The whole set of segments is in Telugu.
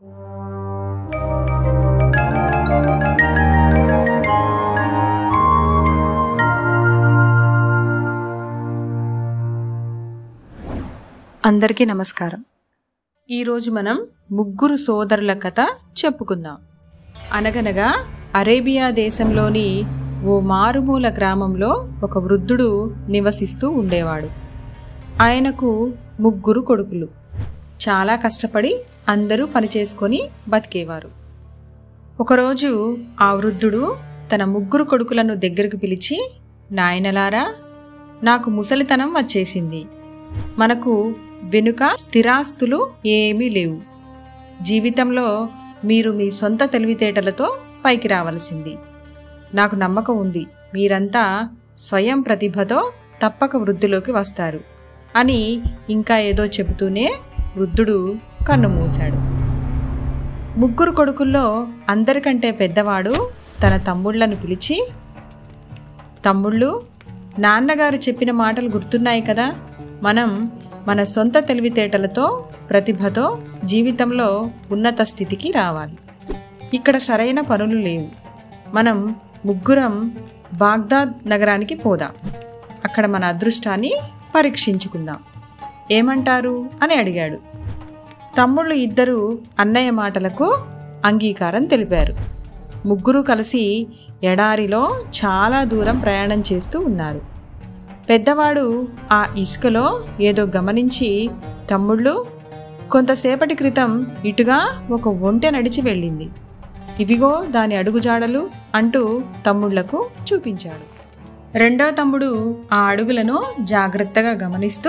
అందరికీ నమస్కారం ఈరోజు మనం ముగ్గురు సోదరుల కథ చెప్పుకుందాం అనగనగా అరేబియా దేశంలోని ఓ మారుమూల గ్రామంలో ఒక వృద్ధుడు నివసిస్తూ ఉండేవాడు ఆయనకు ముగ్గురు కొడుకులు చాలా కష్టపడి అందరూ పనిచేసుకొని బతికేవారు ఒకరోజు ఆ వృద్ధుడు తన ముగ్గురు కొడుకులను దగ్గరకు పిలిచి నాయనలారా నాకు ముసలితనం వచ్చేసింది మనకు వెనుక స్థిరాస్తులు ఏమీ లేవు జీవితంలో మీరు మీ సొంత తెలివితేటలతో పైకి రావలసింది నాకు నమ్మకం ఉంది మీరంతా స్వయం ప్రతిభతో తప్పక వృద్ధిలోకి వస్తారు అని ఇంకా ఏదో చెబుతూనే వృద్ధుడు కన్ను మూశాడు ముగ్గురు కొడుకుల్లో అందరికంటే పెద్దవాడు తన తమ్ముళ్లను పిలిచి తమ్ముళ్ళు నాన్నగారు చెప్పిన మాటలు గుర్తున్నాయి కదా మనం మన సొంత తెలివితేటలతో ప్రతిభతో జీవితంలో ఉన్నత స్థితికి రావాలి ఇక్కడ సరైన పనులు లేవు మనం ముగ్గురం బాగ్దాద్ నగరానికి పోదాం అక్కడ మన అదృష్టాన్ని పరీక్షించుకుందాం ఏమంటారు అని అడిగాడు తమ్ముళ్ళు ఇద్దరు అన్నయ్య మాటలకు అంగీకారం తెలిపారు ముగ్గురు కలిసి ఎడారిలో చాలా దూరం ప్రయాణం చేస్తూ ఉన్నారు పెద్దవాడు ఆ ఇసుకలో ఏదో గమనించి తమ్ముళ్ళు కొంతసేపటి క్రితం ఇటుగా ఒక ఒంటె నడిచి వెళ్ళింది ఇవిగో దాని అడుగుజాడలు అంటూ తమ్ముళ్లకు చూపించాడు రెండో తమ్ముడు ఆ అడుగులను జాగ్రత్తగా గమనిస్తూ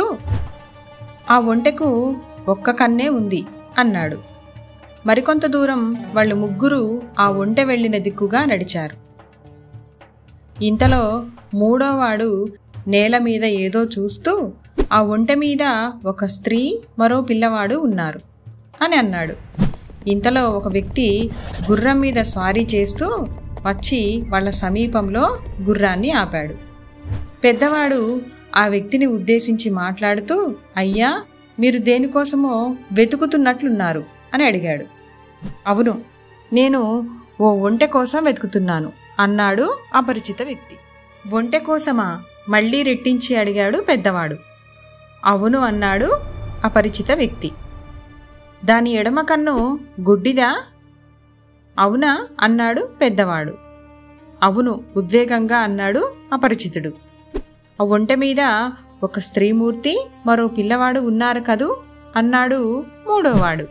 ఆ ఒంటెకు ఒక్క కన్నే ఉంది అన్నాడు మరికొంత దూరం వాళ్ళు ముగ్గురు ఆ ఒంటె వెళ్ళిన దిక్కుగా నడిచారు ఇంతలో మూడోవాడు నేల మీద ఏదో చూస్తూ ఆ ఒంటె మీద ఒక స్త్రీ మరో పిల్లవాడు ఉన్నారు అని అన్నాడు ఇంతలో ఒక వ్యక్తి గుర్రం మీద స్వారీ చేస్తూ వచ్చి వాళ్ళ సమీపంలో గుర్రాన్ని ఆపాడు పెద్దవాడు ఆ వ్యక్తిని ఉద్దేశించి మాట్లాడుతూ అయ్యా మీరు దేనికోసమో వెతుకుతున్నట్లున్నారు అని అడిగాడు అవును నేను ఓ ఒంటె కోసం వెతుకుతున్నాను అన్నాడు అపరిచిత వ్యక్తి ఒంటె కోసమా మళ్ళీ రెట్టించి అడిగాడు పెద్దవాడు అవును అన్నాడు అపరిచిత వ్యక్తి దాని ఎడమ కన్ను గుడ్డిదా అవునా అన్నాడు పెద్దవాడు అవును ఉద్వేగంగా అన్నాడు అపరిచితుడు ఆ ఒంటె మీద ఒక స్త్రీమూర్తి మరో పిల్లవాడు ఉన్నారు కదూ అన్నాడు మూడోవాడు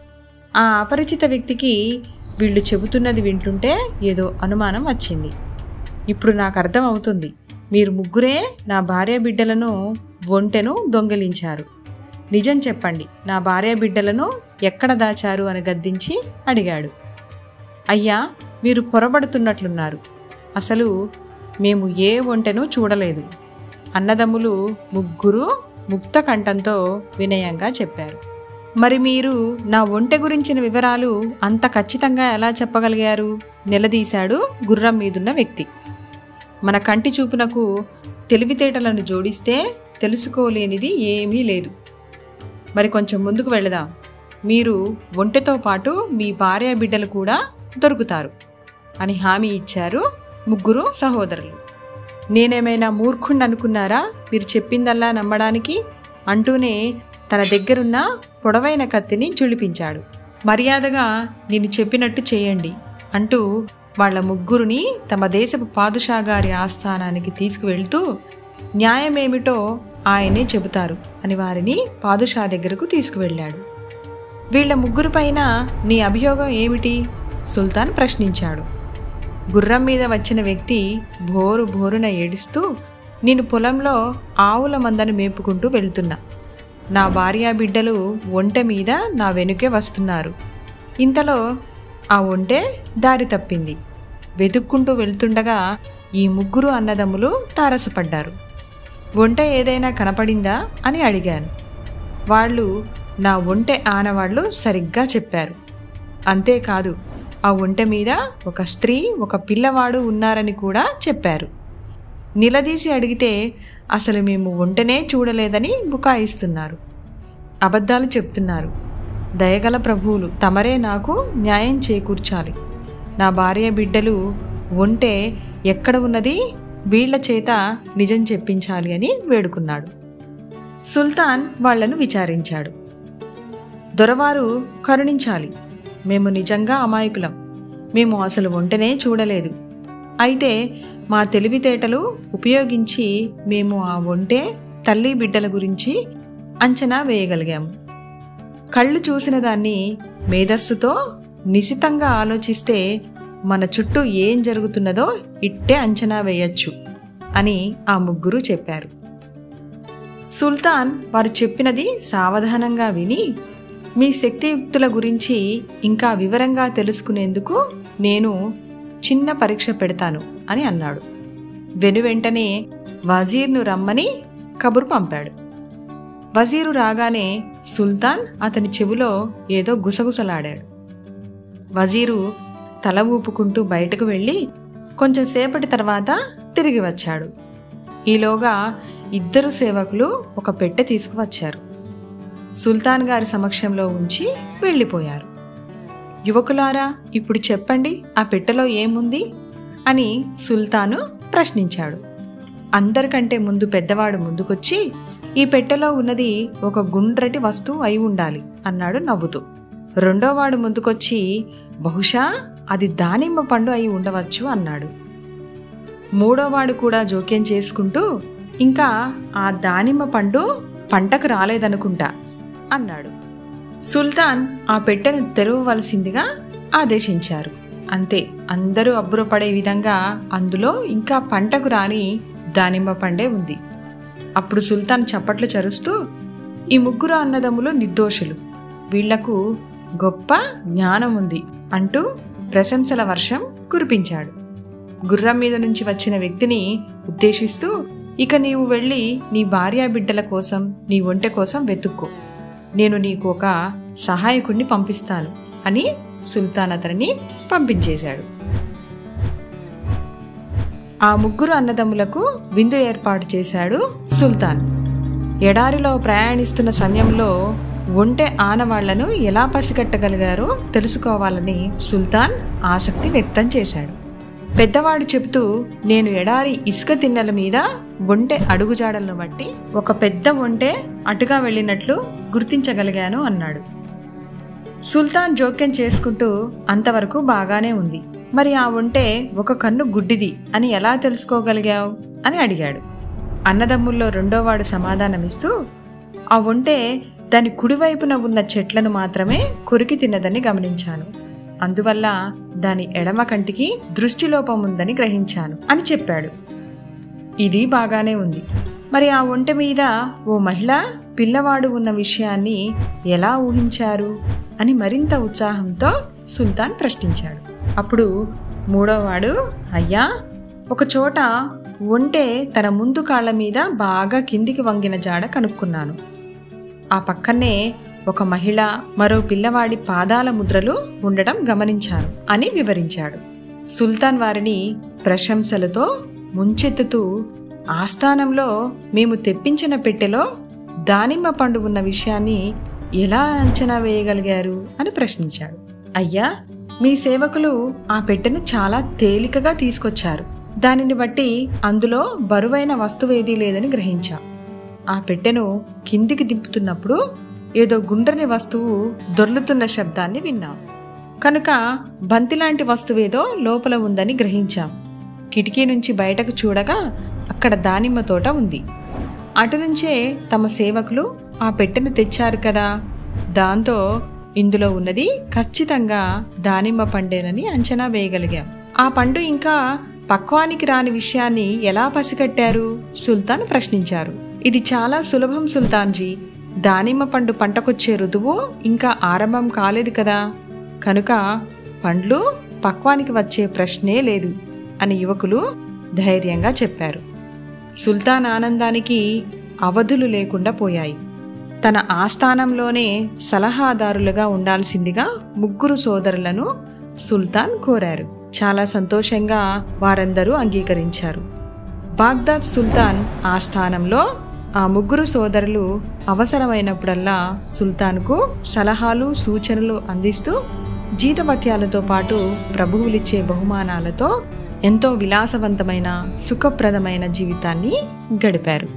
ఆ అపరిచిత వ్యక్తికి వీళ్ళు చెబుతున్నది వింటుంటే ఏదో అనుమానం వచ్చింది ఇప్పుడు నాకు అర్థం అవుతుంది మీరు ముగ్గురే నా భార్య బిడ్డలను ఒంటెను దొంగిలించారు నిజం చెప్పండి నా భార్య బిడ్డలను ఎక్కడ దాచారు అని గద్దించి అడిగాడు అయ్యా మీరు పొరబడుతున్నట్లున్నారు అసలు మేము ఏ ఒంటెను చూడలేదు అన్నదమ్ములు ముగ్గురు ముక్త కంఠంతో వినయంగా చెప్పారు మరి మీరు నా ఒంటె గురించిన వివరాలు అంత ఖచ్చితంగా ఎలా చెప్పగలిగారు నిలదీశాడు గుర్రం మీదున్న వ్యక్తి మన కంటి చూపునకు తెలివితేటలను జోడిస్తే తెలుసుకోలేనిది ఏమీ లేదు మరి కొంచెం ముందుకు వెళదాం మీరు ఒంటెతో పాటు మీ భార్య బిడ్డలు కూడా దొరుకుతారు అని హామీ ఇచ్చారు ముగ్గురు సహోదరులు నేనేమైనా మూర్ఖుణ్ణి అనుకున్నారా మీరు చెప్పిందల్లా నమ్మడానికి అంటూనే తన దగ్గరున్న పొడవైన కత్తిని చుళిపించాడు మర్యాదగా నేను చెప్పినట్టు చేయండి అంటూ వాళ్ళ ముగ్గురిని తమ దేశపు పాదుషా గారి ఆస్థానానికి తీసుకువెళ్తూ న్యాయమేమిటో ఆయనే చెబుతారు అని వారిని పాదుషా దగ్గరకు తీసుకువెళ్ళాడు వీళ్ళ ముగ్గురిపైన నీ అభియోగం ఏమిటి సుల్తాన్ ప్రశ్నించాడు గుర్రం మీద వచ్చిన వ్యక్తి భోరు భోరున ఏడుస్తూ నేను పొలంలో ఆవుల మందను మేపుకుంటూ వెళ్తున్నా నా భార్యా బిడ్డలు ఒంటె మీద నా వెనుకే వస్తున్నారు ఇంతలో ఆ ఒంటె దారి తప్పింది వెతుక్కుంటూ వెళ్తుండగా ఈ ముగ్గురు అన్నదమ్ములు తారసపడ్డారు ఒంటె ఏదైనా కనపడిందా అని అడిగాను వాళ్ళు నా ఒంటె ఆనవాళ్ళు సరిగ్గా చెప్పారు అంతేకాదు ఆ ఒంటె మీద ఒక స్త్రీ ఒక పిల్లవాడు ఉన్నారని కూడా చెప్పారు నిలదీసి అడిగితే అసలు మేము ఒంటెనే చూడలేదని బుకాయిస్తున్నారు అబద్ధాలు చెప్తున్నారు దయగల ప్రభువులు తమరే నాకు న్యాయం చేకూర్చాలి నా భార్య బిడ్డలు ఉంటే ఎక్కడ ఉన్నది వీళ్ల చేత నిజం చెప్పించాలి అని వేడుకున్నాడు సుల్తాన్ వాళ్లను విచారించాడు దొరవారు కరుణించాలి మేము నిజంగా అమాయకులం మేము అసలు ఒంటనే చూడలేదు అయితే మా తెలివితేటలు ఉపయోగించి మేము ఆ ఒంటే తల్లి బిడ్డల గురించి అంచనా వేయగలిగాము కళ్ళు చూసిన దాన్ని మేధస్సుతో నిశితంగా ఆలోచిస్తే మన చుట్టూ ఏం జరుగుతున్నదో ఇట్టే అంచనా వేయచ్చు అని ఆ ముగ్గురు చెప్పారు సుల్తాన్ వారు చెప్పినది సావధానంగా విని మీ శక్తియుక్తుల గురించి ఇంకా వివరంగా తెలుసుకునేందుకు నేను చిన్న పరీక్ష పెడతాను అని అన్నాడు వెనువెంటనే వజీర్ను రమ్మని కబురు పంపాడు వజీరు రాగానే సుల్తాన్ అతని చెవిలో ఏదో గుసగుసలాడాడు వజీరు తల ఊపుకుంటూ బయటకు వెళ్ళి కొంచెం సేపటి తర్వాత తిరిగి వచ్చాడు ఈలోగా ఇద్దరు సేవకులు ఒక పెట్టె తీసుకువచ్చారు సుల్తాన్ గారి సమక్షంలో ఉంచి వెళ్ళిపోయారు యువకులారా ఇప్పుడు చెప్పండి ఆ పెట్టెలో ఏముంది అని సుల్తాను ప్రశ్నించాడు అందరికంటే ముందు పెద్దవాడు ముందుకొచ్చి ఈ పెట్టెలో ఉన్నది ఒక గుండ్రటి వస్తువు అయి ఉండాలి అన్నాడు నవ్వుతూ రెండోవాడు ముందుకొచ్చి బహుశా అది దానిమ్మ పండు అయి ఉండవచ్చు అన్నాడు మూడోవాడు కూడా జోక్యం చేసుకుంటూ ఇంకా ఆ దానిమ్మ పండు పంటకు రాలేదనుకుంటా అన్నాడు సుల్తాన్ ఆ పెట్టెను తెరవవలసిందిగా ఆదేశించారు అంతే అందరూ అబ్బురపడే విధంగా అందులో ఇంకా పంటకు రాని దానిమ్మ పండే ఉంది అప్పుడు సుల్తాన్ చప్పట్లు చరుస్తూ ఈ ముగ్గురు అన్నదమ్ములు నిర్దోషులు వీళ్లకు గొప్ప జ్ఞానం ఉంది అంటూ ప్రశంసల వర్షం కురిపించాడు గుర్రం మీద నుంచి వచ్చిన వ్యక్తిని ఉద్దేశిస్తూ ఇక నీవు వెళ్ళి నీ భార్యా బిడ్డల కోసం నీ ఒంటె కోసం వెతుక్కో నేను నీకు ఒక సహాయకుడిని పంపిస్తాను అని సుల్తాన్ అతనిని పంపించేశాడు ఆ ముగ్గురు అన్నదమ్ములకు విందు ఏర్పాటు చేశాడు సుల్తాన్ ఎడారిలో ప్రయాణిస్తున్న సమయంలో ఒంటె ఆనవాళ్లను ఎలా పసిగట్టగలిగారో తెలుసుకోవాలని సుల్తాన్ ఆసక్తి వ్యక్తం చేశాడు పెద్దవాడు చెబుతూ నేను ఎడారి ఇసుక తిన్నెల మీద ఒంటె అడుగుజాడలను బట్టి ఒక పెద్ద ఒంటె అటుగా వెళ్ళినట్లు గుర్తించగలిగాను అన్నాడు సుల్తాన్ జోక్యం చేసుకుంటూ అంతవరకు బాగానే ఉంది మరి ఆ ఒంటె ఒక కన్ను గుడ్డిది అని ఎలా తెలుసుకోగలిగావు అని అడిగాడు అన్నదమ్ముల్లో రెండోవాడు సమాధానమిస్తూ ఆ ఒంటె దాని కుడివైపున ఉన్న చెట్లను మాత్రమే కొరికి తిన్నదని గమనించాను అందువల్ల దాని ఎడమ కంటికి దృష్టిలోపం ఉందని గ్రహించాను అని చెప్పాడు ఇది బాగానే ఉంది మరి ఆ ఒంటె మీద ఓ మహిళ పిల్లవాడు ఉన్న విషయాన్ని ఎలా ఊహించారు అని మరింత ఉత్సాహంతో సుల్తాన్ ప్రశ్నించాడు అప్పుడు మూడోవాడు అయ్యా ఒక చోట ఒంటె తన ముందు కాళ్ళ మీద బాగా కిందికి వంగిన జాడ కనుక్కున్నాను ఆ పక్కనే ఒక మహిళ మరో పిల్లవాడి పాదాల ముద్రలు ఉండడం గమనించాను అని వివరించాడు సుల్తాన్ వారిని ప్రశంసలతో ముంచెత్తుతూ ఆస్థానంలో మేము తెప్పించిన పెట్టెలో దానిమ్మ పండు ఉన్న విషయాన్ని ఎలా అంచనా వేయగలిగారు అని ప్రశ్నించాడు అయ్యా మీ సేవకులు ఆ పెట్టెను చాలా తేలికగా తీసుకొచ్చారు దానిని బట్టి అందులో బరువైన వస్తువేదీ లేదని గ్రహించా ఆ పెట్టెను కిందికి దింపుతున్నప్పుడు ఏదో గుండ్రని వస్తువు దొర్లుతున్న శబ్దాన్ని విన్నాం కనుక బంతిలాంటి వస్తువేదో లోపల ఉందని గ్రహించాం కిటికీ నుంచి బయటకు చూడగా అక్కడ దానిమ్మ తోట ఉంది అటు నుంచే తమ సేవకులు ఆ పెట్టెను తెచ్చారు కదా దాంతో ఇందులో ఉన్నది ఖచ్చితంగా దానిమ్మ పండేనని అంచనా వేయగలిగాం ఆ పండు ఇంకా పక్వానికి రాని విషయాన్ని ఎలా పసిగట్టారు సుల్తాన్ ప్రశ్నించారు ఇది చాలా సులభం సుల్తాన్జీ దానిమ్మ పండు పంటకొచ్చే ఋతువు ఇంకా ఆరంభం కాలేదు కదా కనుక పండ్లు పక్వానికి వచ్చే ప్రశ్నే లేదు అని యువకులు ధైర్యంగా చెప్పారు సుల్తాన్ ఆనందానికి అవధులు లేకుండా పోయాయి తన ఆస్థానంలోనే సలహాదారులుగా ఉండాల్సిందిగా ముగ్గురు సోదరులను సుల్తాన్ కోరారు చాలా సంతోషంగా వారందరూ అంగీకరించారు బాగ్దాద్ సుల్తాన్ ఆస్థానంలో ఆ ముగ్గురు సోదరులు అవసరమైనప్పుడల్లా సుల్తాన్కు సలహాలు సూచనలు అందిస్తూ జీతభత్యాలతో పాటు ప్రభువులిచ్చే బహుమానాలతో ఎంతో విలాసవంతమైన సుఖప్రదమైన జీవితాన్ని గడిపారు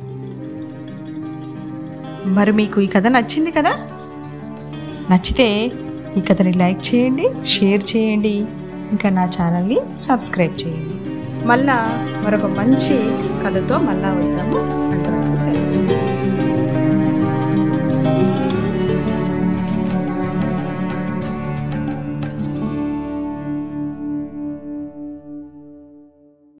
మరి మీకు ఈ కథ నచ్చింది కదా నచ్చితే ఈ కథని లైక్ చేయండి షేర్ చేయండి ఇంకా నా ఛానల్ని సబ్స్క్రైబ్ చేయండి మళ్ళా మరొక మంచి కథతో మళ్ళా వద్దాము అంతవరకు సెలవు